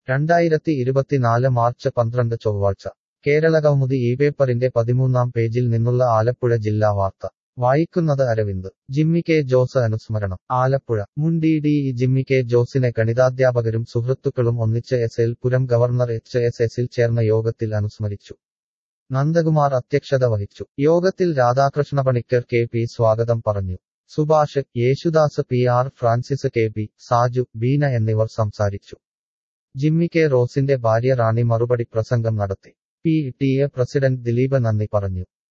രണ്ടായിരത്തി ഇരുപത്തിനാല് മാർച്ച് പന്ത്രണ്ട് ചൊവ്വാഴ്ച കേരളകൗമുദി ഈ പേപ്പറിന്റെ പതിമൂന്നാം പേജിൽ നിന്നുള്ള ആലപ്പുഴ ജില്ലാ വാർത്ത വായിക്കുന്നത് അരവിന്ദ് ജിമ്മി കെ ജോസ് അനുസ്മരണം ആലപ്പുഴ മുൻ D D E Jimmy K ജോസിനെ ഗണിതാധ്യാപകരും സുഹൃത്തുക്കളും ഒന്നിച്ച് S L Puram governor H S എസിൽ ചേർന്ന യോഗത്തിൽ അനുസ്മരിച്ചു നന്ദകുമാർ അധ്യക്ഷത വഹിച്ചു യോഗത്തിൽ രാധാകൃഷ്ണ പണിക്കർ കെ പി സ്വാഗതം പറഞ്ഞു Subhash Yesudas P R Francis K P Saju Beena എന്നിവർ സംസാരിച്ചു ജിമ്മി കെ റോസിന്റെ ഭാര്യ റാണി മറുപടി പ്രസംഗം നടത്തി P T A president Dileep നന്ദി പറഞ്ഞു